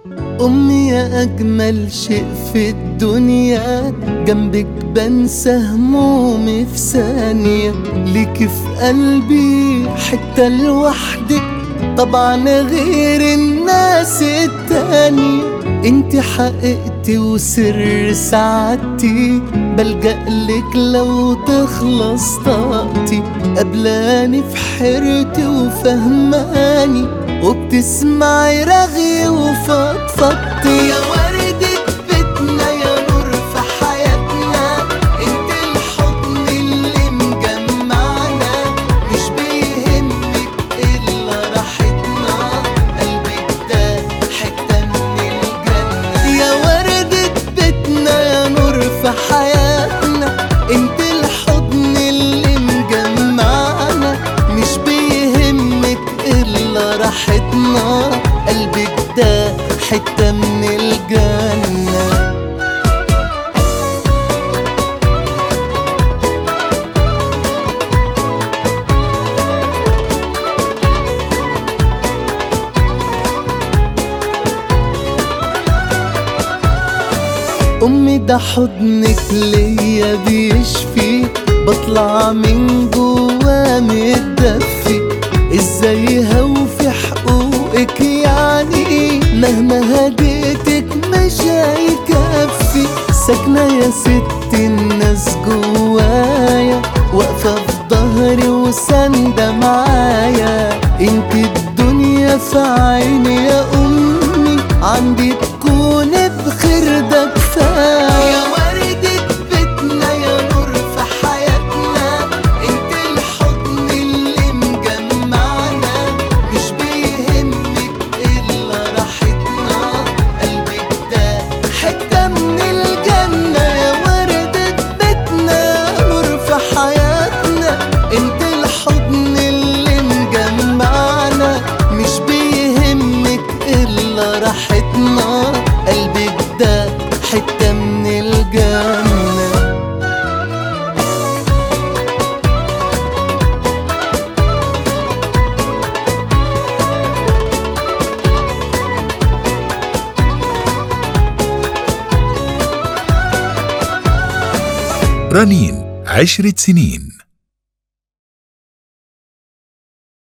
أمي يا أجمل شيء في الدنيا جنبك بنسى همومي في ثانية ليكي في قلبي حتة لوحدك طبعا غير الناس التانية انت حقيقتي وسر سعادتي بلجأ لك لو تخلص طاقتي قبلاني في حيرتي وفهماني وبتسمعي رغي وفضفضتي يا وردة بيتنا يا نور في حياتنا انت الحضن اللي مجمعنا مش بيهمك الا راحتنا قلبك ده حتة من الجنة يا وردة بيتنا يا نور في حياتنا انت الحضن اللي مجمعنا مش بيهمك الا راحتنا قلبك ده حتة من الجنة أمي ده حضنك ليا بيشفي بطلع من جوا متدفي ازاي هوفي حقوقك يعني مهما هديتك مش هيكفي ساكنة يا ست الناس جوايا واقفة في ظهري وساندة معايا انت الدنيا في عيني يا أمي عندي تكوني بخير ده كفاية يا وردة بيتنا يا نور في حياتنا انت الحضن اللي مجمعنا مش بيهمك الا راحتنا قلبك ده حتة من الجنة يا وردة بيتنا نور في حياتنا انت الحضن اللي مجمعنا مش بيهمك الا راحتنا قلبك ده حتة من الجنة رنين عشرة سنين